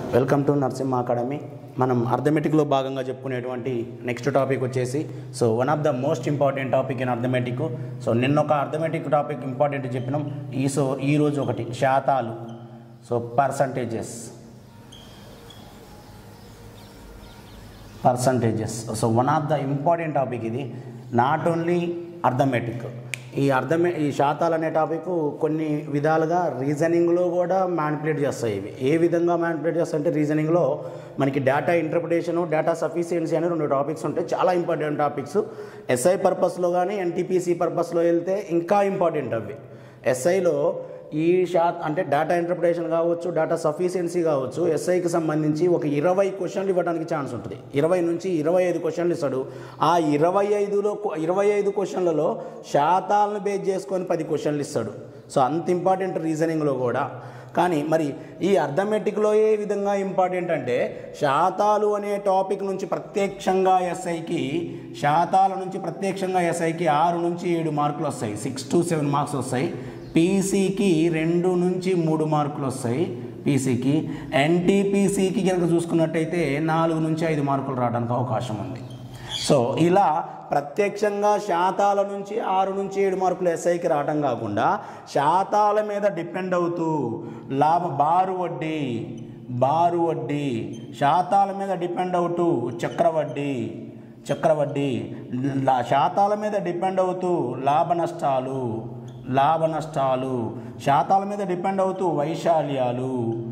welcome to Narasimha academy మనం అర్థమెటిక్లో భాగంగా చెప్పుకునేటువంటి నెక్స్ట్ టాపిక్ వచ్చేసి so one of the most important topic in arithmetic so నిన్న ఒక అర్థమెటిక్ టాపిక్ ఇంపార్టెంట్ చెప్పినాం ఈ సో ఈరోజు ఒకటి శాతాలు so percentages percentages so one of the important topic ఇది నాట్ ఓన్లీ అర్థమెటిక్ ఈ అర్థమే ఈ శాతాలు అనే టాపిక్ కొన్ని విధాలుగా రీజనింగ్లో కూడా మ్యానిపులేట్ చేస్తాయి ఇవి ఏ విధంగా మ్యానిపులేట్ చేస్తాయి అంటే రీజనింగ్లో మనకి డేటా ఇంటర్ప్రిటేషను డేటా సఫిషియన్సీ అనే రెండు టాపిక్స్ ఉంటాయి చాలా ఇంపార్టెంట్ టాపిక్స్ ఎస్ఐ పర్పస్లో కానీ ఎన్టీపీసీ పర్పస్లో వెళ్తే ఇంకా ఇంపార్టెంట్ అవి ఎస్ఐలో ఈ షాట్ అంటే డేటా ఇంటర్ప్రిటేషన్ కావచ్చు డేటా సఫిషియన్సీ కావచ్చు ఎస్ఐకి సంబంధించి ఒక ఇరవై క్వశ్చన్లు ఇవ్వడానికి ఛాన్స్ ఉంటుంది ఇరవై నుంచి ఇరవై ఐదు క్వశ్చన్లు ఇస్తాడు ఆ ఇరవై ఐదులో ఇరవై ఐదు క్వశ్చన్లలో శాతాలను బేస్ చేసుకొని పది క్వశ్చన్లు ఇస్తాడు సో అంత ఇంపార్టెంట్ రీజనింగ్లో కూడా కానీ మరి ఈ అర్థమెటిక్లో ఏ విధంగా ఇంపార్టెంట్ అంటే శాతాలు అనే టాపిక్ నుంచి ప్రత్యక్షంగా ఎస్ఐకి శాతాల నుంచి ప్రత్యక్షంగా ఎస్ఐకి ఆరు నుంచి ఏడు మార్కులు వస్తాయి సిక్స్ టు సెవెన్ మార్క్స్ వస్తాయి పీసీకి రెండు నుంచి మూడు మార్కులు వస్తాయి పీసీకి ఎన్టీపీసీకి కనుక చూసుకున్నట్టయితే నాలుగు నుంచి ఐదు మార్కులు రావడానికి అవకాశం ఉంది సో ఇలా ప్రత్యక్షంగా శాతాల నుంచి ఆరు నుంచి ఏడు మార్కులు ఎస్ఐకి రావడం కాకుండా శాతాల మీద డిపెండ్ అవుతూ లాభ బారు వడ్డీ బారు వడ్డీ శాతాల మీద డిపెండ్ అవుతూ చక్రవడ్డీ చక్రవడ్డీ లా- శాతాల మీద డిపెండ్ అవుతూ లాభ నష్టాలు లాభ నష్టాలు శాతాల మీద డిపెండ్ అవుతూ వైశాల్యాలు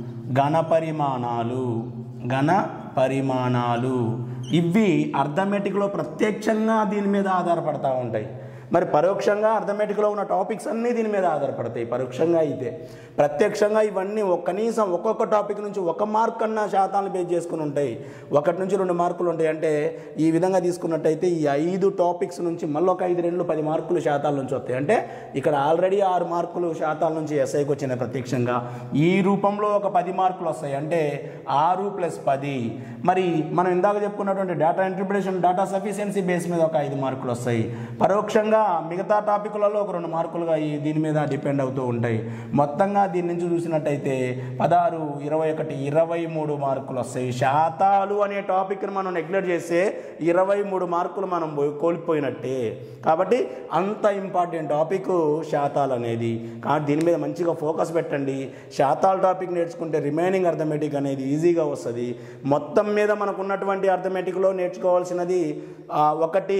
ఘన పరిమాణాలు ఘన పరిమాణాలు ఇవి అర్థమెటిక్లో ప్రత్యక్షంగా దీని మీద ఆధారపడతా ఉంటాయి మరి పరోక్షంగా అర్థమెటిక్లో ఉన్న టాపిక్స్ అన్నీ దీని మీద ఆధారపడతాయి పరోక్షంగా అయితే ప్రత్యక్షంగా ఇవన్నీ ఒక కనీసం ఒక్కొక్క టాపిక్ నుంచి ఒక మార్క్ అన్న శాతాలను బేస్ చేసుకుని ఉంటాయి ఒకటి నుంచి రెండు మార్కులు ఉంటాయి అంటే ఈ విధంగా తీసుకున్నట్టయితే ఈ ఐదు టాపిక్స్ నుంచి మళ్ళీ ఒక ఐదు రెండు పది మార్కులు శాతాల నుంచి వస్తాయి అంటే ఇక్కడ ఆల్రెడీ ఆరు మార్కులు శాతాల నుంచి ఎస్ఐకి వచ్చినాయి ప్రత్యక్షంగా ఈ రూపంలో ఒక పది మార్కులు వస్తాయి అంటే ఆరు ప్లస్ పది మరి మనం ఇందాక చెప్పుకున్నటువంటి data interpretation data sufficiency base మీద ఒక ఐదు మార్కులు వస్తాయి పరోక్షంగా మిగతా టాపిక్లలో ఒక రెండు మార్కులుగా ఈ దీని మీద డిపెండ్ అవుతూ ఉంటాయి మొత్తంగా దీని నుంచి చూసినట్టయితే పదహారు ఇరవై ఒకటి ఇరవై మూడు మార్కులు వస్తాయి శాతాలు అనే టాపిక్ని మనం నెగ్లెక్ట్ చేస్తే ఇరవై మూడు మార్కులు మనం పోయి- కోల్పోయినట్టే కాబట్టి అంత ఇంపార్టెంట్ టాపిక్ శాతాలు అనేది కాబట్టి దీని మీద మంచిగా ఫోకస్ పెట్టండి శాతాల టాపిక్ నేర్చుకుంటే రిమైనింగ్ అర్థమెటిక్ అనేది ఈజీగా వస్తుంది మొత్తం మీద మనకు ఉన్నటువంటి అర్థమెటిక్లో నేర్చుకోవాల్సినది ఆ, ఒకటి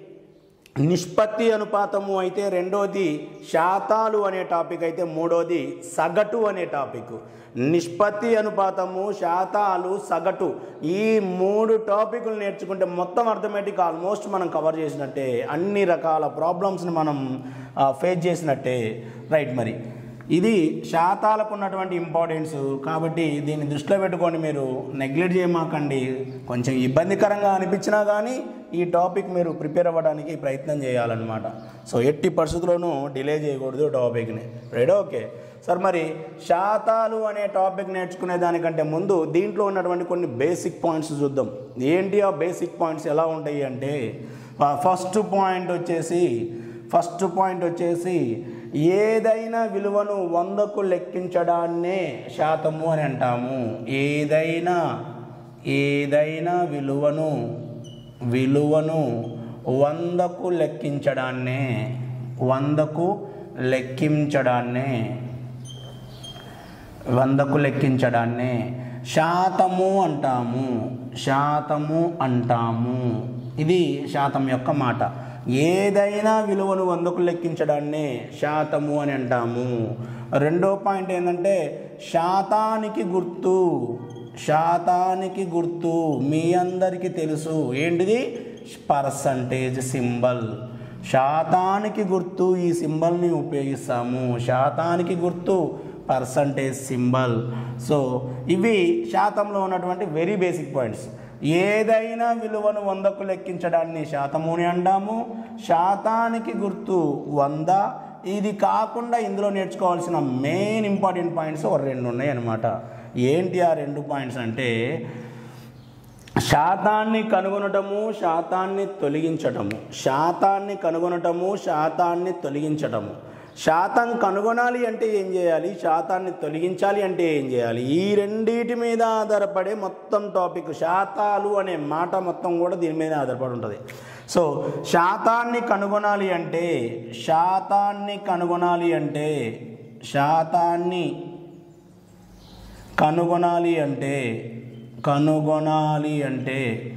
నిష్పత్తి అనుపాతము అయితే రెండోది శాతాలు అనే టాపిక్ అయితే మూడోది సగటు అనే టాపిక్ నిష్పత్తి అనుపాతము శాతాలు సగటు ఈ మూడు టాపిక్లు నేర్చుకుంటే మొత్తం అర్థమెటిక్ ఆల్మోస్ట్ మనం కవర్ చేసినట్టే అన్ని రకాల ప్రాబ్లమ్స్ని మనం ఫేస్ చేసినట్టే రైట్ మరి ఇది శాతాలకు ఉన్నటువంటి ఇంపార్టెన్స్ కాబట్టి దీన్ని దృష్టిలో పెట్టుకొని మీరు నెగ్లెక్ట్ చేయమాకండి కొంచెం ఇబ్బందికరంగా అనిపించినా కానీ ఈ టాపిక్ మీరు ప్రిపేర్ అవ్వడానికి ప్రయత్నం చేయాలన్నమాట సో ఎట్టి పరిస్థితుల్లోనూ డిలే చేయకూడదు టాపిక్ని రైట్ ఓకే సార్ మరి శాతాలు అనే టాపిక్ నేర్చుకునే దానికంటే ముందు దీంట్లో ఉన్నటువంటి కొన్ని బేసిక్ పాయింట్స్ చూద్దాం ఏంటి ఆ బేసిక్ పాయింట్స్ ఎలా ఉంటాయి అంటే ఫస్ట్ పాయింట్ వచ్చేసి ఫస్ట్ పాయింట్ వచ్చేసి ఏదైనా విలువను వందకు లెక్కించడాన్నే శాతము అని అంటాము ఏదైనా ఏదైనా విలువను విలువను వందకు లెక్కించడాన్నే వందకు లెక్కించడాన్నే వందకు లెక్కించడాన్నే శాతము అంటాము శాతము అంటాము ఇది శాతం యొక్క మాట ఏదైనా విలువను వందకు లెక్కించడాన్నే శాతము అని అంటాము రెండో పాయింట్ ఏంటంటే శాతానికి గుర్తు శాతానికి గుర్తు మీ అందరికీ తెలుసు ఏంటిది పర్సంటేజ్ సింబల్ శాతానికి గుర్తు ఈ సింబల్ని ఉపయోగిస్తాము శాతానికి గుర్తు పర్సంటేజ్ సింబల్ సో ఇవి శాతంలో ఉన్నటువంటి వెరీ బేసిక్ పాయింట్స్ ఏదైనా విలువను వందకు లెక్కించడాన్ని శాతము అని అంటాము శాతానికి గుర్తు వంద ఇది కాకుండా ఇందులో నేర్చుకోవాల్సిన మెయిన్ ఇంపార్టెంట్ పాయింట్స్ ఒక రెండు ఉన్నాయి అన్నమాట ఏంటి ఆ రెండు పాయింట్స్ అంటే శాతాన్ని కనుగొనటము శాతాన్ని తొలగించటము శాతాన్ని కనుగొనటము శాతాన్ని తొలగించటము శాతం కనుగొనాలి అంటే ఏం చేయాలి శాతాన్ని తొలగించాలి అంటే ఏం చేయాలి ఈ రెండింటి మీద ఆధారపడే మొత్తం టాపిక్ శాతాలు అనే మాట మొత్తం కూడా దీని మీద ఆధారపడి ఉంటుంది సో శాతాన్ని కనుగొనాలి అంటే శాతాన్ని కనుగొనాలి అంటే శాతాన్ని కనుగొనాలి అంటే కనుగొనాలి అంటే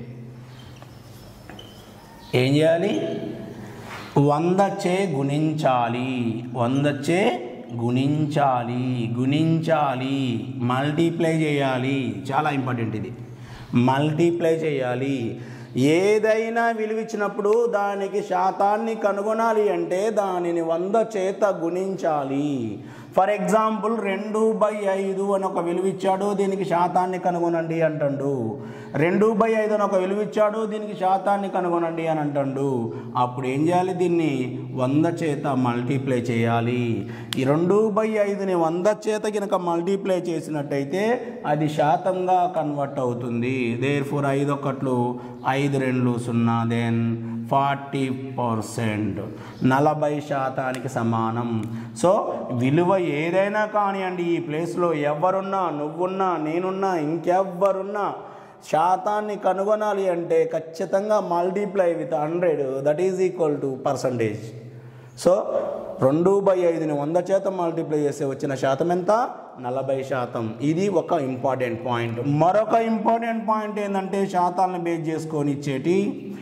ఏం చేయాలి వందచే గుణించాలి వందచే గుణించాలి గుణించాలి మల్టీప్లై చేయాలి చాలా ఇంపార్టెంట్ ఇది మల్టీప్లై చేయాలి ఏదైనా విలువిచ్చినప్పుడు దానికి శాతాన్ని కనుగొనాలి అంటే దానిని వంద చేత గుణించాలి ఫర్ ఎగ్జాంపుల్ రెండు బై ఐదు అని ఒక విలువ ఇచ్చాడు దీనికి శాతాన్ని కనుగొనండి అంటాడు రెండు బై ఐదు అని ఒక విలువ ఇచ్చాడు దీనికి శాతాన్ని కనుగొనండి అని అంటాడు అప్పుడు ఏం చేయాలి దీన్ని వంద చేత మల్టీప్లై చేయాలి ఈ రెండు బై ఐదుని వంద చేత కనుక మల్టీప్లై చేసినట్టయితే అది శాతంగా కన్వర్ట్ అవుతుంది దేర్ ఫోర్ ఐదు ఒకట్లు ఐదు రెండు సున్నా దెన్ ఫార్టీ పర్సెంట్ నలభై శాతానికి సమానం సో విలువ ఏదైనా కానివ్వండి ఈ ప్లేస్లో ఎవరున్నా నువ్వున్నా నేనున్నా ఇంకెవ్వరున్నా శాతాన్ని కనుగొనాలి అంటే ఖచ్చితంగా multiply with hundred that is equal to percentage so రెండు బై ఐదుని వంద శాతం మల్టిప్లై చేస్తే వచ్చిన శాతం ఎంత నలభై శాతం ఇది ఒక ఇంపార్టెంట్ పాయింట్ మరొక ఇంపార్టెంట్ పాయింట్ ఏంటంటే శాతాలను బేస్ చేసుకొని ఇచ్చేటి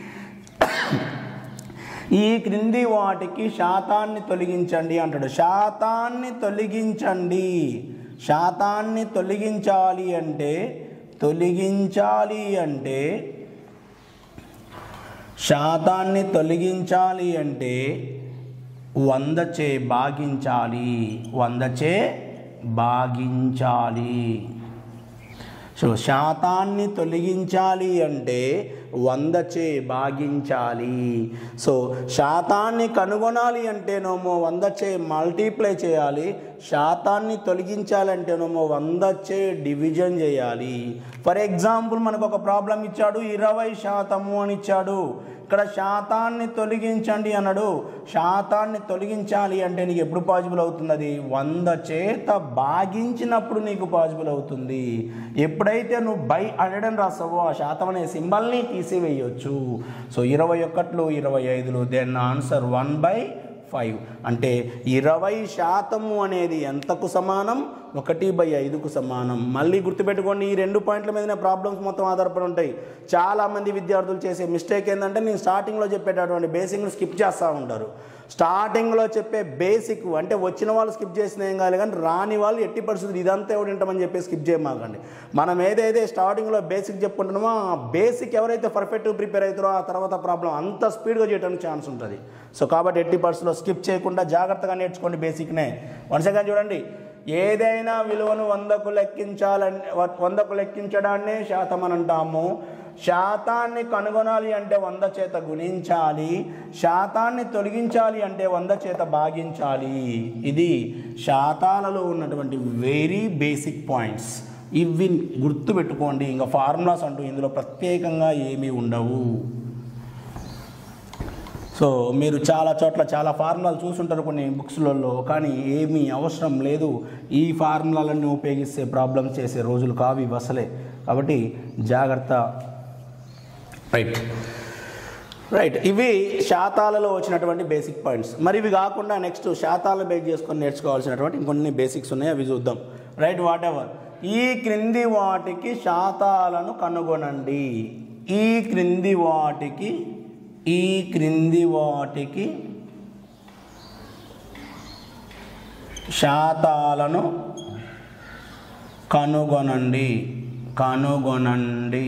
ఈ క్రింది వాటికి శాతాన్ని తొలగించండి అంటాడు శాతాన్ని తొలగించండి శాతాన్ని తొలగించాలి అంటే తొలగించాలి అంటే శాతాన్ని తొలగించాలి అంటే వందచే భాగించాలి వందచే భాగించాలి సో శాతాన్ని తొలగించాలి అంటే వందచే భాగించాలి సో శాతాన్ని కనుగొనాలి అంటేనేమో వందచే మల్టీప్లై చేయాలి శాతాన్ని తొలగించాలంటేనేమో వందచే డివిజన్ చేయాలి ఫర్ ఎగ్జాంపుల్ మనకు ఒక ప్రాబ్లం ఇచ్చాడు ఇరవై శాతము అని ఇచ్చాడు ఇక్కడ శాతాన్ని తొలగించండి అన్నాడు శాతాన్ని తొలగించాలి అంటే నీకు ఎప్పుడు పాసిబుల్ అవుతుంది అది వంద చేత భాగించినప్పుడు నీకు పాసిబుల్ అవుతుంది ఎప్పుడైతే నువ్వు బై హండ్రెడ్ అని రాస్తావో ఆ శాతం అనే సింబల్ని తీసివేయొచ్చు సో ఇరవై ఒకట్లు ఇరవై ఐదులు then answer one by five అంటే ఇరవై శాతము అనేది ఎంతకు సమానం ఒకటి బై ఐదుకు సమానం మళ్ళీ గుర్తుపెట్టుకోండి ఈ రెండు పాయింట్ల మీదనే ప్రాబ్లమ్స్ మొత్తం ఆధారపడి ఉంటాయి చాలామంది విద్యార్థులు చేసే మిస్టేక్ ఏంటంటే నేను స్టార్టింగ్లో చెప్పేటటువంటి బేసిక్ని స్కిప్ చేస్తూ ఉంటారు స్టార్టింగ్లో చెప్పే బేసిక్ అంటే వచ్చిన వాళ్ళు స్కిప్ చేసిన ఏం కాదు కానీ రాని వాళ్ళు ఎట్టి పరిస్థితులు ఇదంతా ఎవడు వింటామని చెప్పి స్కిప్ చేయమాకండి మనం ఏదైతే స్టార్టింగ్లో బేసిక్ చెప్పుకుంటున్నామో ఆ బేసిక్ ఎవరైతే పర్ఫెక్ట్ ప్రిపేర్ అవుతారో ఆ తర్వాత ప్రాబ్లం అంత స్పీడ్గా చేయడానికి ఛాన్స్ ఉంటుంది సో కాబట్టి ఎట్టి పరిస్థితుల్లో స్కిప్ చేయకుండా జాగ్రత్తగా నేర్చుకోండి బేసిక్నే వన్ సెకండ్ చూడండి ఏదైనా విలువను వందకు లెక్కించాలని వందకు లెక్కించడాన్నే శాతం అని అంటాము శాతాన్ని కనుగొనాలి అంటే వంద చేత గుణించాలి శాతాన్ని తొలగించాలి అంటే వంద చేత భాగించాలి ఇది శాతాలలో ఉన్నటువంటి వెరీ బేసిక్ పాయింట్స్ ఇవి గుర్తుపెట్టుకోండి ఇంకా ఫార్ములాస్ అంటూ ఇందులో ప్రత్యేకంగా ఏమీ ఉండవు సో మీరు చాలా చోట్ల చాలా ఫార్ములాలు చూసుంటారు కొన్ని బుక్స్లలో కానీ ఏమీ అవసరం లేదు ఈ ఫార్ములాలన్నీ ఉపయోగిస్తే ప్రాబ్లమ్స్ చేసే రోజులు కావి ఇవి అసలే కాబట్టి జాగ్రత్త రైట్ రైట్ ఇవి శాతాలలో వచ్చినటువంటి బేసిక్ పాయింట్స్ మరి ఇవి కాకుండా నెక్స్ట్ శాతాలను బేస్ చేసుకొని నేర్చుకోవాల్సినటువంటి ఇంకొన్ని బేసిక్స్ ఉన్నాయి అవి చూద్దాం రైట్ వాట్ ఎవర్ ఈ క్రింది వాటికి శాతాలను కనుగొనండి ఈ క్రింది వాటికి ఈ క్రింది వాటికి శాతాలను కనుగొనండి కనుగొనండి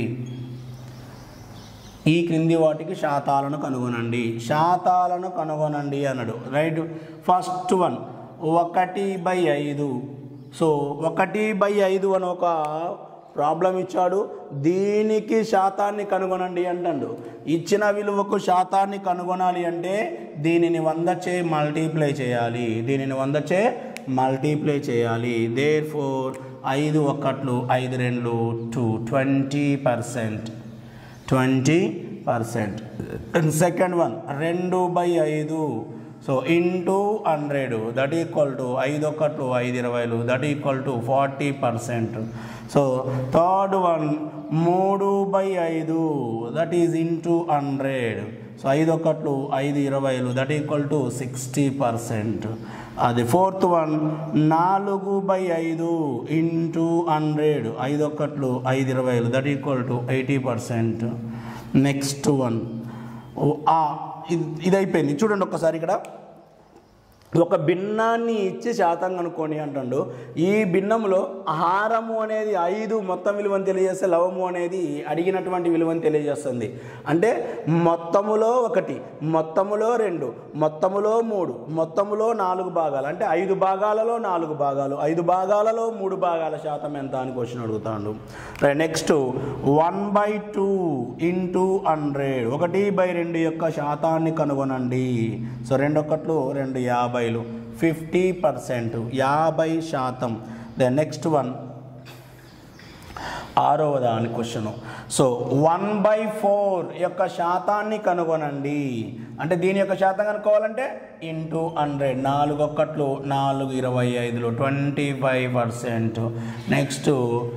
ఈ క్రింది వాటికి శాతాలను కనుగొనండి శాతాలను కనుగొనండి అన్నాడు రైట్ ఫస్ట్ వన్ ఒకటి బై ఐదు సో ఒకటి బై ఐదు అని ఒక ప్రాబ్లం ఇచ్చాడు దీనికి శాతాన్ని కనుగొనండి అంటాడు ఇచ్చిన విలువకు శాతాన్ని కనుగొనాలి అంటే దీనిని వంద చే మల్టీప్లై చేయాలి దీనిని వంద చే మల్టీప్లై చేయాలి దేర్ ఫోర్ ఐదు ఒకట్లు ఐదు రెండు two twenty percent twenty percent second one రెండు బై ఐదు so into hundred that equal to ఐదు ఒకట్లు ఐదు ఇరవైలు that equal to forty percent so third one మూడు బై ఐదు that is into hundred so ఐదు ఒకట్లు ఐదు ఇరవైలు that equal to sixty percent అది ఫోర్త్ వన్ నాలుగు బై ఐదు ఇంటూ హండ్రెడ్ ఐదు ఒకట్లు ఐదు ఇరవైలు that equal to eighty percent next one ఇది అయిపోయింది చూడండి ఒక్కసారి ఇక్కడ ఒక భిన్నాన్ని ఇచ్చి శాతం కనుక్కోండి అంటుండు ఈ భిన్నంలో హారము అనేది ఐదు మొత్తం విలువను తెలియజేస్తే లవము అనేది అడిగినటువంటి విలువను తెలియజేస్తుంది అంటే మొత్తములో ఒకటి మొత్తములో రెండు మొత్తములో మూడు మొత్తములో నాలుగు భాగాలు అంటే ఐదు భాగాలలో నాలుగు భాగాలు ఐదు భాగాలలో మూడు భాగాల శాతం ఎంత అని క్వశ్చన్ అడుగుతాడు next one by two into hundred ఒకటి బై రెండు యొక్క శాతాన్ని కనుగొనండి సో రెండు ఒకట్లు రెండు యాభైలు ఫిఫ్టీ పర్సెంట్ యాభై శాతం ద నెక్స్ట్ వన్ ఆరవ దాని question so one by four యొక్క శాతాన్ని కనుగొనండి అంటే దీని యొక్క శాతం కనుక్కోవాలంటే ఇంటూ హండ్రెడ్ నాలుగు ఒక్కట్లు నాలుగు ఇరవై ఐదులు twenty five percent next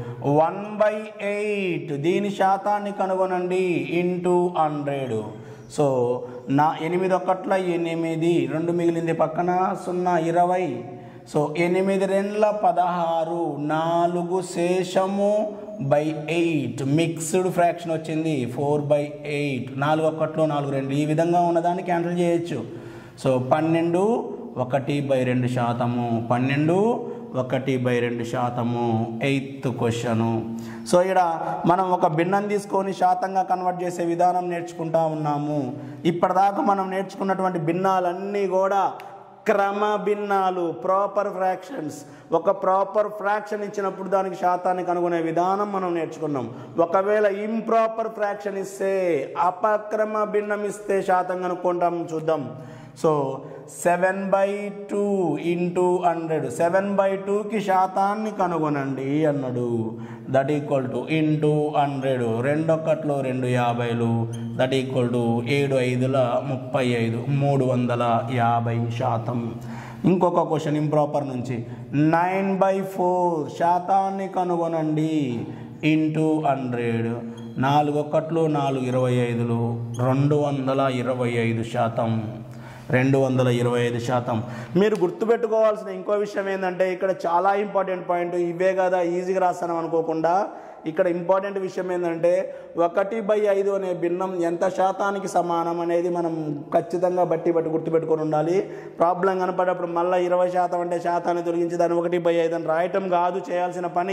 one by eight దీని శాతాన్ని కనుగొనండి ఇంటూ హండ్రెడ్ సో నా ఎనిమిది ఒక్కట్ల ఎనిమిది రెండు మిగిలింది పక్కన సున్నా ఇరవై సో ఎనిమిది రెండ్ల పదహారు నాలుగు శేషము బై ఎయిట్ మిక్స్డ్ ఫ్రాక్షన్ వచ్చింది ఫోర్ బై ఎయిట్ నాలుగు ఒక్కట్లో నాలుగు రెండు ఈ విధంగా ఉన్నదాన్ని క్యాన్సిల్ చేయొచ్చు సో పన్నెండు ఒకటి బై రెండు శాతము పన్నెండు ఒకటి బై రెండు శాతము ఎయిత్ క్వశ్చను సో ఇక్కడ మనం ఒక భిన్నం తీసుకొని శాతంగా కన్వర్ట్ చేసే విధానం నేర్చుకుంటా ఉన్నాము ఇప్పటిదాకా మనం నేర్చుకున్నటువంటి భిన్నాలన్నీ కూడా క్రమ భిన్నాలు ప్రాపర్ ఫ్రాక్షన్స్ ఒక ప్రాపర్ ఫ్రాక్షన్ ఇచ్చినప్పుడు దానికి శాతాన్ని కనుగొనే విధానం మనం నేర్చుకున్నాం ఒకవేళ ఇంప్రాపర్ ఫ్రాక్షన్ ఇస్తే అపక్రమ భిన్నం ఇస్తే శాతం కనుక్కుంటాం చూద్దాం so seven by two into hundred seven by టూకి శాతాన్ని కనుగొనండి అన్నాడు that equal to into hundred రెండొక్కట్లో రెండు యాభైలు దట్ ఈక్వల్ టు ఏడు ఐదుల ముప్పై ఐదు మూడు వందల యాభై శాతం ఇంకొక క్వశ్చన్ ఇంప్రాపర్ నుంచి నైన్ బై ఫోర్ శాతాన్ని కనుగొనండి ఇంటూ హండ్రెడ్ నాలుగు ఒక్కట్లు నాలుగు ఇరవై ఐదులు రెండు వందల ఇరవై ఐదు శాతం రెండు వందల ఇరవై ఐదు శాతం మీరు గుర్తుపెట్టుకోవాల్సిన ఇంకో విషయం ఏంటంటే ఇక్కడ చాలా ఇంపార్టెంట్ పాయింట్ ఇవే కదా ఈజీగా రాస్తాను అనుకోకుండా ఇక్కడ ఇంపార్టెంట్ విషయం ఏంటంటే ఒకటి బై ఐదు అనే భిన్నం ఎంత శాతానికి సమానం అనేది మనం ఖచ్చితంగా బట్టి బట్టి గుర్తుపెట్టుకొని ఉండాలి ప్రాబ్లం కనపడేటప్పుడు మళ్ళీ ఇరవై శాతం అంటే శాతాన్ని తొలగించి దాన్ని ఒకటి బై ఐదు అని రాయటం కాదు చేయాల్సిన పని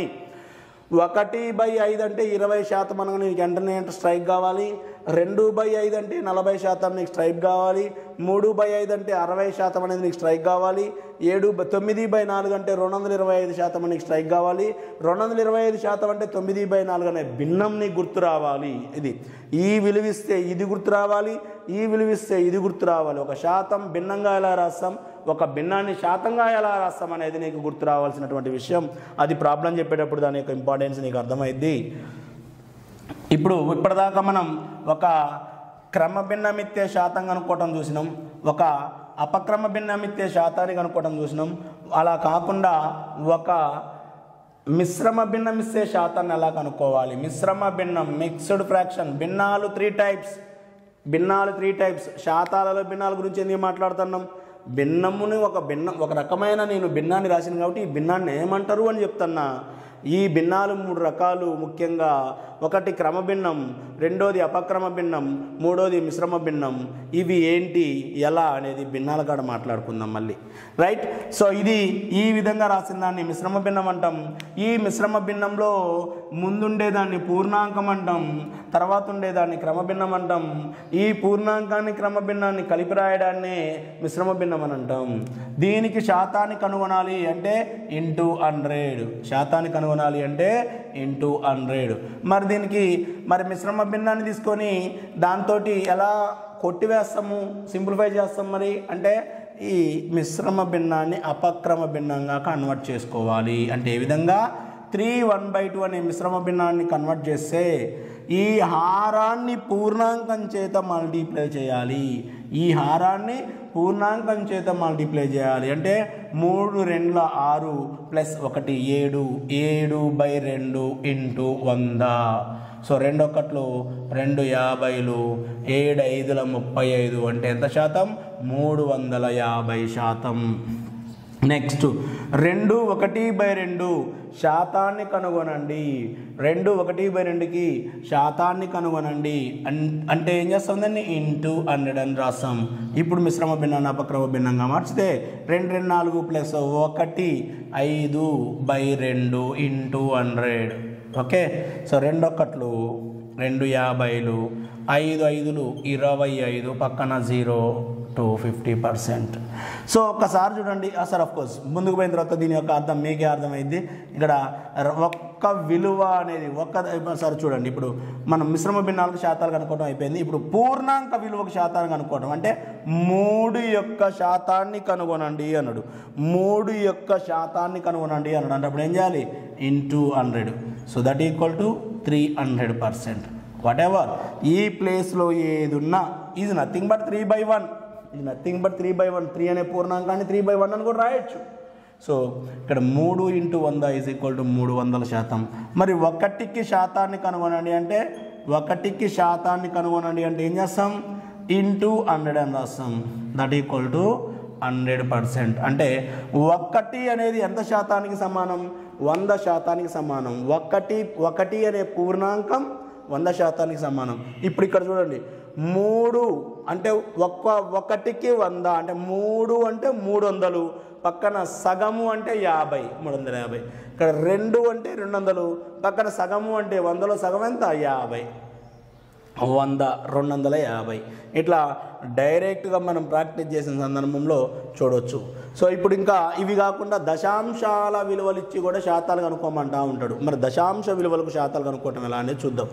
ఒకటి బై ఐదు అంటే ఇరవై శాతం అనగా నీకు వెంటనే స్ట్రైక్ కావాలి రెండు బై ఐదు అంటే నలభై శాతం నీకు స్ట్రైక్ కావాలి మూడు బై ఐదు అంటే అరవై శాతం అనేది నీకు స్ట్రైక్ కావాలి ఏడు బ- తొమ్మిది బై నాలుగు అంటే రెండు వందల ఇరవై ఐదు శాతం నీకు స్ట్రైక్ కావాలి రెండు వందల ఇరవై ఐదు శాతం అంటే తొమ్మిది బై నాలుగు అనే భిన్నం నీకు గుర్తు రావాలి ఇది ఈ విలువిస్తే ఇది గుర్తు రావాలి ఈ విలువిస్తే ఇది గుర్తు రావాలి ఒక శాతం భిన్నంగా ఎలా రాస్తాం ఒక భిన్నాన్ని శాతంగా ఎలా రాస్తాం అనేది నీకు గుర్తు రావాల్సినటువంటి విషయం అది ప్రాబ్లం చెప్పేటప్పుడు దాని యొక్క ఇంపార్టెన్స్ నీకు అర్థమైద్ది ఇప్పుడు ఇప్పటిదాకా మనం ఒక క్రమ భిన్నమిత్తే శాతం కనుక్కోవటం చూసినాం ఒక అపక్రమ భిన్నమిత్తే శాతాన్ని కనుక్కోవటం చూసినాం అలా కాకుండా ఒక మిశ్రమ భిన్నం ఇస్తే శాతాన్ని ఎలా కనుక్కోవాలి మిశ్రమ భిన్నం మిక్స్డ్ ఫ్రాక్షన్ భిన్నాలు త్రీ టైప్స్ భిన్నాలు త్రీ టైప్స్ శాతాలలో భిన్నాల గురించి ఎందుకు మాట్లాడుతున్నాం భిన్నముని ఒక భిన్నం ఒక రకమైన నేను భిన్నాన్ని రాసిన కాబట్టి ఈ భిన్నాన్ని ఏమంటారు అని చెప్తున్నా ఈ భిన్నాలు మూడు రకాలు ముఖ్యంగా ఒకటి క్రమ భిన్నం రెండోది అపక్రమ భిన్నం మూడోది మిశ్రమ భిన్నం ఇవి ఏంటి ఎలా అనేది భిన్నాల కాడ మాట్లాడుకుందాం మళ్ళీ రైట్ సో ఇది ఈ విధంగా రాసిన దాన్ని మిశ్రమ భిన్నం అంటాం ఈ మిశ్రమ భిన్నంలో ముందుండేదాన్ని పూర్ణాంకం అంటాం తర్వాత ఉండేదాన్ని క్రమభిన్నం అంటాం ఈ పూర్ణాంకాన్ని క్రమభిన్నాన్ని కలిపి రాయడాన్ని మిశ్రమ భిన్నం అని అంటాం దీనికి శాతాన్ని కనుగొనాలి అంటే ఇంటూ హండ్రెడ్ శాతాన్ని కనుగొనాలి అంటే ఇంటూ హండ్రెడ్ మరి దీనికి మరి మిశ్రమ భిన్నాన్ని తీసుకొని దాంతో ఎలా కొట్టివేస్తాము సింప్లిఫై చేస్తాం మరి అంటే ఈ మిశ్రమ భిన్నాన్ని అపక్రమ భిన్నంగా కన్వర్ట్ చేసుకోవాలి అంటే ఏ విధంగా త్రీ వన్ బై టూ అనే మిశ్రమ భిన్నాన్ని కన్వర్ట్ చేస్తే ఈ హారాన్ని పూర్ణాంకం చేత మల్టిప్లై చేయాలి ఈ హారాన్ని పూర్ణాంకం చేత మల్టిప్లై చేయాలి అంటే మూడు రెండుల ఆరు ప్లస్ ఒకటి ఏడు ఏడు బై రెండు ఇంటూ వంద సో రెండు ఒకట్లు రెండు యాభైలు ఏడు ఐదుల ముప్పై ఐదు అంటే ఎంత శాతం మూడు వందల యాభై శాతం నెక్స్ట్ రెండు ఒకటి బై రెండు శాతాన్ని కనుగొనండి రెండు ఒకటి బై రెండుకి శాతాన్ని కనుగొనండి అన్- అంటే ఏం చేస్తుందండి ఇంటూ హండ్రెడ్ అని రాస్తాం ఇప్పుడు మిశ్రమ భిన్నాన్ని అపక్రమ భిన్నంగా మార్చితే రెండు రెండు నాలుగు ప్లస్ ఒకటి ఐదు బై రెండు ఇంటూ హండ్రెడ్ ఓకే సో రెండు ఒక్కట్లు రెండు యాభైలు ఐదు ఐదులు ఇరవై ఐదు పక్కన zero to fifty percent so ఒక్కసారి చూడండి అసలు ఆఫ్ కోర్స్ ముందుకు పోయిన తర్వాత దీని యొక్క అర్థం మీకే అర్థమైంది ఇక్కడ ర- ఒక్క విలువ అనేది ఒక్క సారి చూడండి ఇప్పుడు మనం మిశ్రమ భిన్నాలకు శాతాలు కనుక్కోవడం అయిపోయింది ఇప్పుడు పూర్ణాంక విలువకు శాతాన్ని కనుక్కోవడం అంటే మూడు యొక్క శాతాన్ని కనుగొనండి అన్నాడు మూడు యొక్క శాతాన్ని కనుగొనండి అన్నాడు అంటే అప్పుడు ఏం చేయాలి into hundred so that equal to three hundred percent whatever ఈ ప్లేస్లో ఏది ఉన్నా ఇది nothing but three by one ఇది nothing but three by one three అనే పూర్ణాంకాన్ని త్రీ బై వన్ అని కూడా రాయొచ్చు సో ఇక్కడ మూడు ఇంటూ వంద ఈజ్ ఈక్వల్ టు మూడు వందల శాతం మరి ఒకటికి శాతాన్ని కనుగొనండి అంటే ఒకటికి శాతాన్ని కనుగొనండి అంటే ఏం చేస్తాం ఇంటూ హండ్రెడ్ అని రాస్తాం that equal to hundred percent అంటే ఒక్కటి అనేది ఎంత శాతానికి సమానం వంద శాతానికి సమానం ఒకటి ఒకటి అనే పూర్ణాంకం వంద శాతానికి సమానం ఇప్పుడు ఇక్కడ చూడండి మూడు అంటే ఒక్క ఒకటికి వంద అంటే మూడు అంటే మూడు వందలు పక్కన సగము అంటే యాభై మూడు వందల యాభై ఇక్కడ రెండు అంటే రెండు వందలు పక్కన సగము అంటే వందలో సగం ఎంత యాభై వంద రెండు వందల యాభై ఇట్లా డైరెక్ట్గా మనం ప్రాక్టీస్ చేసిన సందర్భంలో చూడొచ్చు సో ఇప్పుడు ఇంకా ఇవి కాకుండా దశాంశాల విలువలు ఇచ్చి కూడా శాతాలు కనుక్కోమంటా ఉంటాడు మరి దశాంశ విలువలకు శాతాలు కనుక్కోవటం ఎలా అనేది చూద్దాం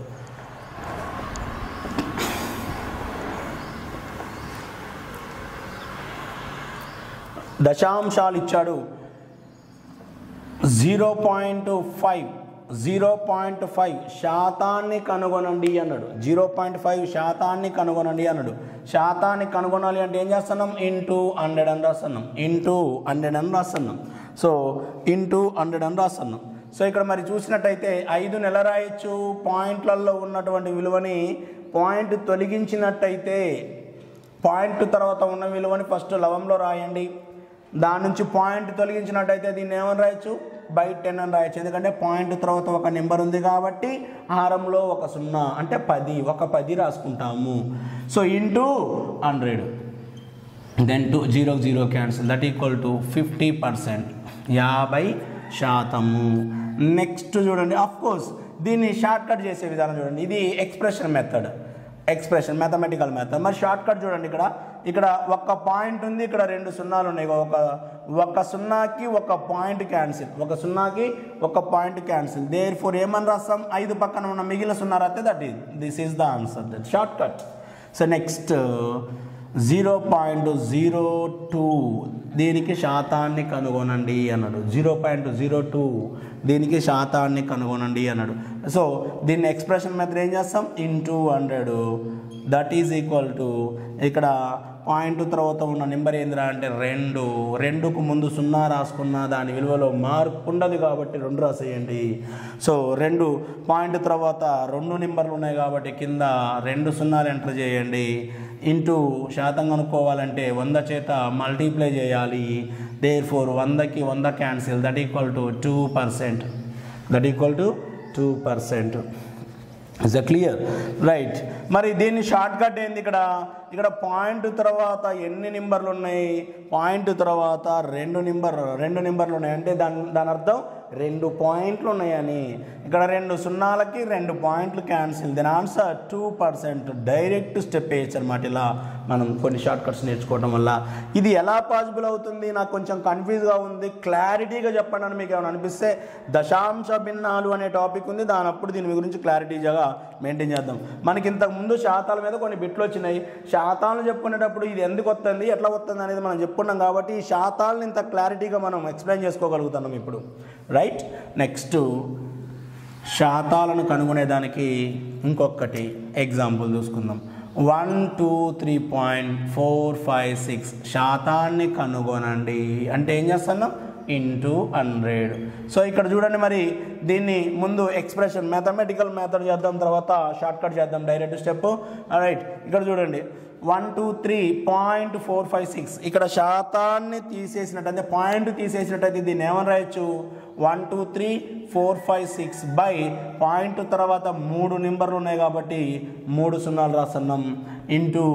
దశాంశాలు ఇచ్చాడు zero point five zero point five శాతాన్ని కనుగొనండి అన్నాడు జీరో పాయింట్ ఫైవ్ శాతాన్ని కనుగొనండి అన్నాడు శాతాన్ని కనుగొనాలి అంటే ఏం చేస్తున్నాం ఇంటూ హండ్రెడ్ అని రాస్తున్నాం ఇంటూ హండ్రెడ్ అని రాస్తున్నాం సో ఇంటూ హండ్రెడ్ అని రాస్తున్నాం సో ఇక్కడ మరి చూసినట్టయితే ఐదు నెల రాయొచ్చు పాయింట్లలో ఉన్నటువంటి విలువని పాయింట్ తొలగించినట్టయితే పాయింట్ తర్వాత ఉన్న విలువని ఫస్ట్ లవంలో రాయండి దాని నుంచి పాయింట్ తొలగించినట్టయితే దీన్ని ఏమని రాయొచ్చు బై టెన్ అని రాయొచ్చు ఎందుకంటే పాయింట్ తర్వాత ఒక నెంబర్ ఉంది కాబట్టి హారంలో ఒక సున్నా అంటే పది ఒక పది రాసుకుంటాము so into hundred then two zero zero cancel that equal to fifty percent యాభై శాతము నెక్స్ట్ చూడండి ఆఫ్ కోర్స్ దీన్ని షార్ట్ కట్ చేసే విధానం చూడండి ఇది expression method expression mathematical method మరి షార్ట్ కట్ చూడండి ఇక్కడ ఇక్కడ ఒక పాయింట్ ఉంది ఇక్కడ రెండు సున్నాలు ఉన్నాయి ఒక ఒక సున్నాకి ఒక పాయింట్ క్యాన్సిల్ ఒక సున్నాకి ఒక పాయింట్ క్యాన్సిల్ దేర్ ఫోర్ ఏమని రాస్తాం ఐదు పక్కన ఉన్న మిగిలిన సున్నా రాస్తే that is this is the answer that shortcut so next zero point zero two దీనికి శాతాన్ని కనుగొనండి అన్నాడు జీరో పాయింట్ జీరో టూ దీనికి శాతాన్ని కనుగొనండి అన్నాడు సో దీన్ని ఎక్స్ప్రెషన్ మెథడ్ ఏం చేస్తాం into hundred that is equal to ఇక్కడ పాయింట్ తర్వాత ఉన్న నెంబర్ ఏందిరా అంటే రెండు రెండుకు ముందు సున్నా రాసుకున్న దాని విలువలో మార్పు ఉండదు కాబట్టి రెండు రాసేయండి సో రెండు పాయింట్ తర్వాత రెండు నెంబర్లు ఉన్నాయి కాబట్టి కింద రెండు సున్నాలు ఎంటర్ చేయండి ఇంటూ శాతం కనుక్కోవాలంటే వంద చేత మల్టీప్లై చేయాలి దేర్ ఫోర్ వందకి వంద cancel that equal to two percent that equal to two percent is clear right మరి దీన్ని షార్ట్ కట్ ఏంది ఇక్కడ ఇక్కడ పాయింట్ తర్వాత ఎన్ని నెంబర్లు ఉన్నాయి పాయింట్ తర్వాత రెండు నెంబర్ రెండు నెంబర్లు ఉన్నాయి అంటే దాని దాని అర్థం రెండు పాయింట్లు ఉన్నాయని ఇక్కడ రెండు సున్నాలకి రెండు పాయింట్లు క్యాన్సిల్ దీని answer two percent direct step వేయచ్చు అనమాట ఇలా మనం కొన్ని షార్ట్ కట్స్ నేర్చుకోవడం వల్ల ఇది ఎలా పాసిబుల్ అవుతుంది నాకు కొంచెం కన్ఫ్యూజ్గా ఉంది క్లారిటీగా చెప్పండి అని మీకు ఏమైనా అనిపిస్తే దశాంశ భిన్నాలు అనే టాపిక్ ఉంది దాని అప్పుడు దీని గురించి క్లారిటీగా మెయింటైన్ చేద్దాం మనకి ఇంతకు ముందు శాతాల మీద కొన్ని బిట్లు వచ్చినాయి శాతాలను చెప్పుకునేటప్పుడు ఇది ఎందుకు వస్తుంది ఎట్లా వస్తుంది అనేది మనం చెప్పుకున్నాం కాబట్టి ఈ శాతాలను ఇంత క్లారిటీగా మనం ఎక్స్ప్లెయిన్ చేసుకోగలుగుతున్నాం ఇప్పుడు రైట్ రైట్ నెక్స్ట్ శాతాలను కనుగొనేదానికి ఇంకొకటి ఎగ్జాంపుల్ చూసుకుందాం one two three point four five six శాతాన్ని కనుగొనండి అంటే ఏం చేస్తున్నాం ఇంటూ హండ్రెడ్ సో ఇక్కడ చూడండి మరి దీన్ని ముందు ఎక్స్ప్రెషన్ మ్యాథమెటికల్ మెథడ్ చేద్దాం తర్వాత షార్ట్ కట్ చేద్దాం డైరెక్ట్ స్టెప్ రైట్ ఇక్కడ చూడండి one two three point four five six ఇక్కడ శాతాన్ని తీసేసినట్టయితే పాయింట్ తీసేసినట్టయితే దీన్ని ఏమని రాయొచ్చు one two three four five six by point తర్వాత మూడు నెంబర్లు ఉన్నాయి కాబట్టి మూడు సున్నాలు రాస్తున్నాం ఇంటూ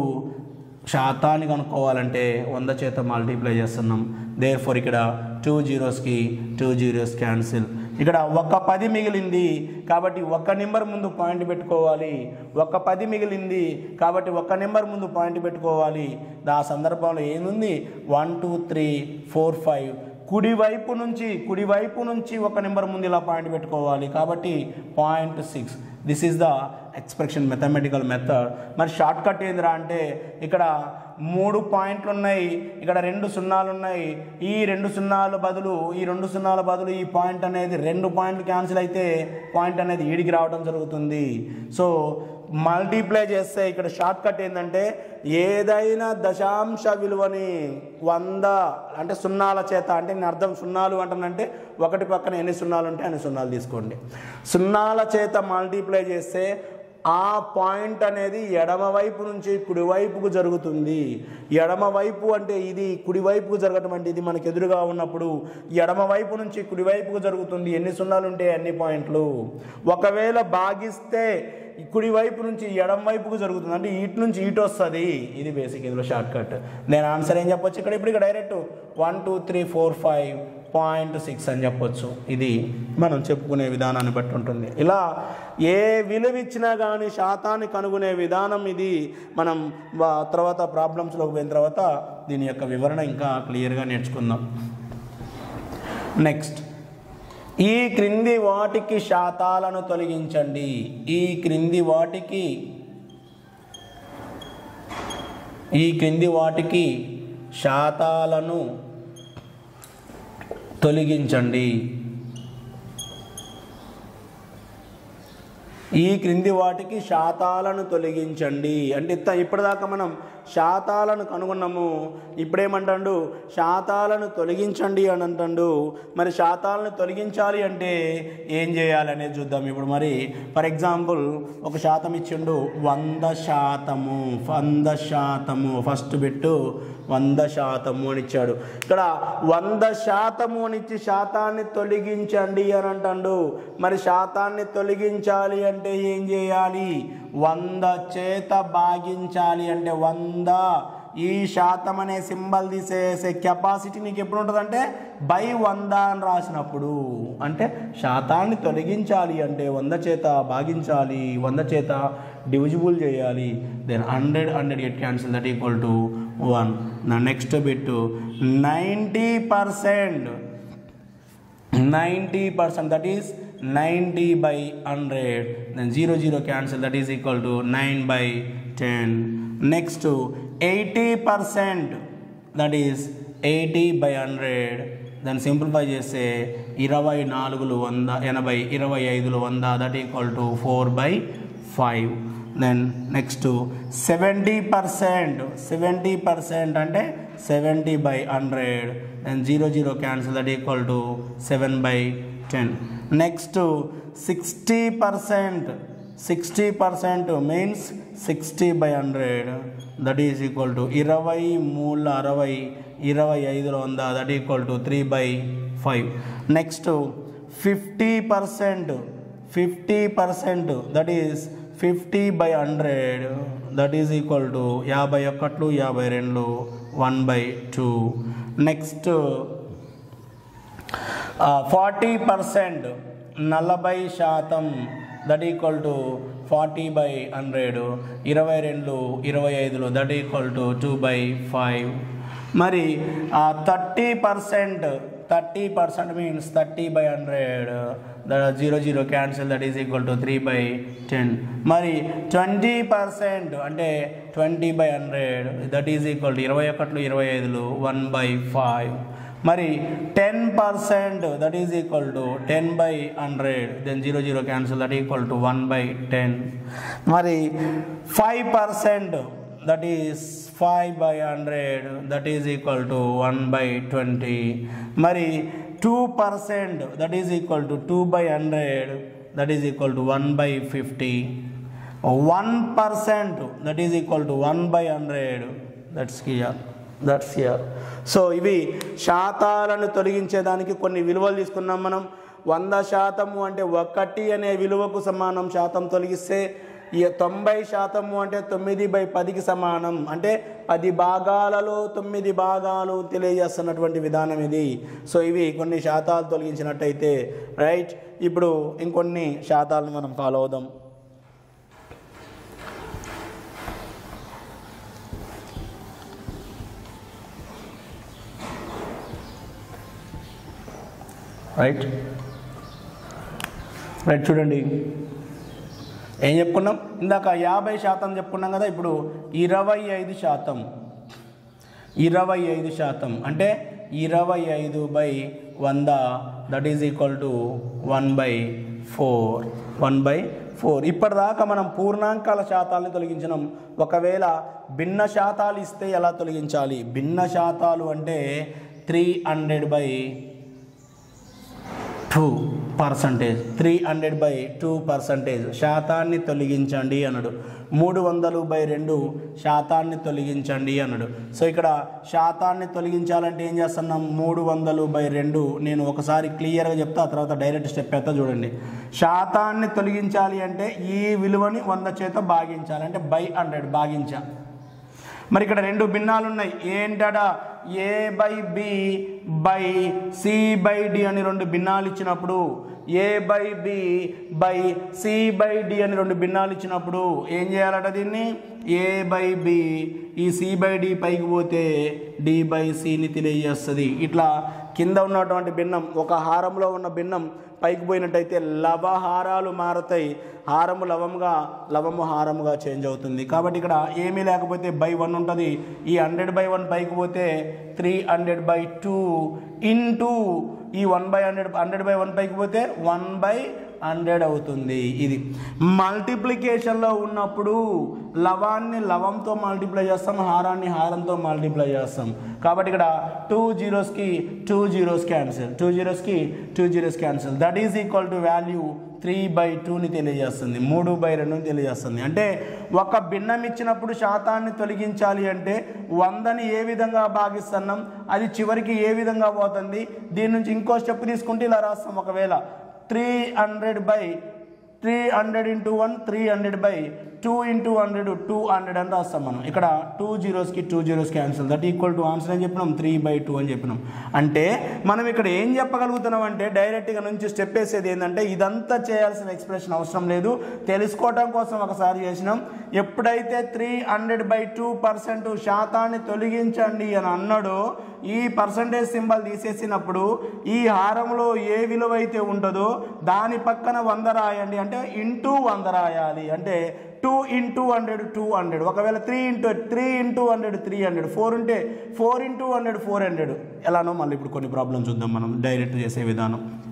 శాతాన్ని కనుక్కోవాలంటే వంద చేత మల్టిప్లై చేస్తున్నాం దేర్ ఫోర్ ఇక్కడ టూ జీరోస్కి టూ జీరోస్ క్యాన్సిల్ ఇక్కడ ఒక పది మిగిలింది కాబట్టి ఒక నెంబర్ ముందు పాయింట్ పెట్టుకోవాలి ఒక పది మిగిలింది కాబట్టి ఒక నెంబర్ ముందు పాయింట్ పెట్టుకోవాలి ఆ సందర్భంలో ఏముంది one two three four five కుడివైపు నుంచి కుడివైపు నుంచి ఒక నెంబర్ ముందు ఇలా పాయింట్ పెట్టుకోవాలి కాబట్టి point six this is the expression mathematical method మరి షార్ట్ కట్ ఏందిరా అంటే ఇక్కడ మూడు పాయింట్లు ఉన్నాయి ఇక్కడ రెండు సున్నాలు ఉన్నాయి ఈ రెండు సున్నాల బదులు ఈ రెండు సున్నాల బదులు ఈ పాయింట్ అనేది రెండు పాయింట్లు క్యాన్సిల్ అయితే పాయింట్ అనేది ఈడికి రావడం జరుగుతుంది సో మల్టిప్లై చేస్తే ఇక్కడ షార్ట్ కట్ ఏంటంటే ఏదైనా దశాంశ విలువని వంద అంటే సున్నాల చేత అంటే నేను అర్థం సున్నాలు అంటానంటే ఒకటి పక్కన ఎన్ని సున్నాలు ఉంటే అన్ని సున్నాలు తీసుకోండి సున్నాల చేత మల్టిప్లై చేస్తే ఆ పాయింట్ అనేది ఎడమ వైపు నుంచి కుడివైపుకు జరుగుతుంది ఎడమ వైపు అంటే ఇది కుడివైపుకు జరగటం అంటే ఇది మనకు ఎదురుగా ఉన్నప్పుడు ఎడమ వైపు నుంచి కుడివైపుకు జరుగుతుంది ఎన్ని సున్నాలు ఉంటే అన్ని పాయింట్లు ఒకవేళ భాగిస్తే ఈ కుడి వైపు నుంచి ఎడం వైపుకు జరుగుతుంది అంటే ఇటు నుంచి ఇటు వస్తుంది ఇది బేసిక్ ఇందులో షార్ట్ కట్ నేను ఆన్సర్ ఏం చెప్పొచ్చు ఇక్కడ ఇప్పుడు ఇక్కడ direct one two three four five point six అని చెప్పొచ్చు ఇది మనం చెప్పుకునే విధానాన్ని బట్టి ఉంటుంది ఇలా ఏ విలువ ఇచ్చినా కానీ శాతాన్ని కనుగొనే విధానం ఇది మనం వా- తర్వాత ప్రాబ్లమ్స్లోకి పోయిన తర్వాత దీని యొక్క వివరణ ఇంకా క్లియర్గా నేర్చుకుందాం నెక్స్ట్ ఈ క్రింది వాటికి శాతాలను తొలగించండి ఈ క్రింది వాటికి ఈ క్రింది వాటికి శాతాలను తొలగించండి ఈ క్రింది వాటికి శాతాలను తొలగించండి అంటే ఇత్త ఇప్పటిదాకా మనం శాతాలను కనుగొన్నాము ఇప్పుడేమంటాడు శాతాలను తొలగించండి అని అంటాడు మరి శాతాలను తొలగించాలి అంటే ఏం చేయాలి అనేది చూద్దాం ఇప్పుడు మరి ఫర్ ఎగ్జాంపుల్ ఒక శాతం ఇచ్చిండు వంద శాతము వంద శాతము ఫస్ట్ బిట్టు వంద శాతము అని ఇచ్చాడు ఇక్కడ వంద శాతము అని ఇచ్చి శాతాన్ని తొలగించండి అని అంటాడు మరి శాతాన్ని తొలగించాలి అంటే ఏం చేయాలి వంద చేత భాగించాలి అంటే వంద ఈ శాతం అనే సింబల్ తీసేసే కెపాసిటీ నీకు ఎప్పుడు ఉంటుందంటే బై వంద అని రాసినప్పుడు అంటే శాతాన్ని తొలగించాలి అంటే వంద చేత భాగించాలి వంద చేత డివిజిబుల్ చేయాలి then hundred hundred at cancel that equal to one నా next bit ninety percent ninety percent that is ninety by hundred then zero zero cancel that is equal to nine by ten next eighty percent that is eighty by hundred దాన్ని simplify చేస్తే ఇరవై నాలుగులు వంద ఎనభై ఇరవై ఐదులు వంద that equal to four by five then next seventy percent seventy percent అంటే seventy by hundred then zero zero cancel that equal to seven by ten next sixty percent sixty percent means sixty by hundred that is equal to ఇరవై మూడు అరవై ఇరవై ఐదులో వంద that equal to three by five next fifty percent fifty percent that is fifty by hundred that is equal to యాభై ఒకట్లు యాభై రెండు one by two next forty percent నలభై శాతం that equal to forty by hundred ఇరవై రెండు ఇరవై ఐదులో that equal to two by five మరి thirty percent thirty percent means thirty by hundred zero zero cancel that is equal to three by ten మరి twenty percent అంటే twenty by hundred that is equal to ఇరవై ఒకట్లు ఇరవై ఐదులు one by five మరి ten percent that is equal to ten by hundred then zero zero cancel that equal to one by ten మరి five percent that is five by hundred that is equal to one by twenty మరి two percent that is equal to two by hundred that is equal to one by fifty one percent that is equal to one by hundred that's here that's here so ఇవి శాతాలను తొలగించేదానికి కొన్ని విలువలు తీసుకున్నాం మనం వంద శాతము అంటే ఒకటి అనే విలువకు సమానం శాతం తొలగిస్తే ఈ తొంభై శాతము అంటే తొమ్మిది బై పదికి సమానం అంటే పది భాగాలలో తొమ్మిది భాగాలు తెలియజేస్తున్నటువంటి విధానం ఇది సో ఇవి కొన్ని శాతాలు తొలగించినట్టయితే రైట్ ఇప్పుడు ఇంకొన్ని శాతాలను మనం ఫాలో అవుదాం రైట్ రైట్ చూడండి ఏం చెప్పుకున్నాం ఇందాక యాభై శాతం చెప్పుకున్నాం కదా ఇప్పుడు ఇరవై ఐదు శాతం ఇరవై ఐదు శాతం అంటే ఇరవై ఐదు బై వంద that is equal to one by four one by four ఇప్పటిదాకా మనం పూర్ణాంకాల శాతాలని తొలగించినాం ఒకవేళ భిన్న శాతాలు ఇస్తే ఎలా తొలగించాలి భిన్న శాతాలు అంటే three hundred by two percentage three hundred by two percentage శాతాన్ని తొలగించండి అన్నాడు మూడు వందలు బై రెండు శాతాన్ని తొలగించండి అన్నాడు సో ఇక్కడ శాతాన్ని తొలగించాలంటే ఏం చేస్తున్నాం మూడు వందలు బై రెండు నేను ఒకసారి క్లియర్గా చెప్తా ఆ తర్వాత డైరెక్ట్ స్టెప్ ఎత్తా చూడండి శాతాన్ని తొలగించాలి అంటే ఈ విలువని వంద చేత భాగించాలి అంటే బై హండ్రెడ్ భాగించా మరి ఇక్కడ రెండు భిన్నాలు ఉన్నాయి ఏంటడా A by B by C by D అని రెండు భిన్నాలు ఇచ్చినప్పుడు A by B by C by D అని రెండు భిన్నాలు ఇచ్చినప్పుడు ఏం చేయాలట దీన్ని ఏ బై బి ఈ సి బై డి పైకి పోతే డి బై సిని తెలియజేస్తుంది ఇట్లా కింద ఉన్నటువంటి భిన్నం ఒక హారంలో ఉన్న భిన్నం పైకి పోయినట్టయితే లవహారాలు మారతాయి హారము లవముగా లవము హారముగా చేంజ్ అవుతుంది కాబట్టి ఇక్కడ ఏమీ లేకపోతే బై వన్ ఉంటుంది ఈ హండ్రెడ్ బై వన్ పైకి పోతే three hundred by two into ఈ one by hundred hundred by one పైకి పోతే వన్ బై హండ్రెడ్ అవుతుంది ఇది మల్టిప్లికేషన్లో ఉన్నప్పుడు లవాన్ని లవంతో మల్టిప్లై చేస్తాం హారాన్ని హారంతో మల్టిప్లై చేస్తాం కాబట్టి ఇక్కడ టూ జీరోస్కి టూ జీరోస్ క్యాన్సిల్ టూ జీరోస్కి two zeros cancel that is equal to value three by టూని తెలియజేస్తుంది మూడు బై రెండుని తెలియజేస్తుంది అంటే ఒక భిన్నం ఇచ్చినప్పుడు శాతాన్ని తొలగించాలి అంటే వందని ఏ విధంగా భాగిస్తున్నాం అది చివరికి ఏ విధంగా పోతుంది దీని నుంచి ఇంకో స్టెప్ తీసుకుంటే ఇలా రాస్తాం ఒకవేళ three hundred by three hundred into one three hundred by two into hundred two hundred అని రాస్తాం మనం ఇక్కడ టూ జీరోస్కి two zeros cancel that equal to answer అని చెప్పినాం త్రీ బై టూ అని చెప్పినాం అంటే మనం ఇక్కడ ఏం చెప్పగలుగుతున్నాం అంటే డైరెక్ట్గా నుంచి స్టెప్ వేసేది ఏంటంటే ఇదంతా చేయాల్సిన ఎక్స్ప్రెషన్ అవసరం లేదు తెలుసుకోవటం కోసం ఒకసారి చేసినాం ఎప్పుడైతే three hundred by two percent శాతాన్ని తొలగించండి అని అన్నాడో ఈ పర్సంటేజ్ సింబల్ తీసేసినప్పుడు ఈ హారంలో ఏ విలువ అయితే ఉంటుందో దాని పక్కన వంద రాయండి అంటే ఇంటూ వంద రాయాలి అంటే two into hundred two hundred ఒకవేళ three into three into hundred three hundred four ఉంటే four into hundred four hundred ఎలానో మళ్ళీ ఇప్పుడు కొన్ని ప్రాబ్లమ్స్ చూద్దాం మనం డైరెక్ట్ చేసే విధానం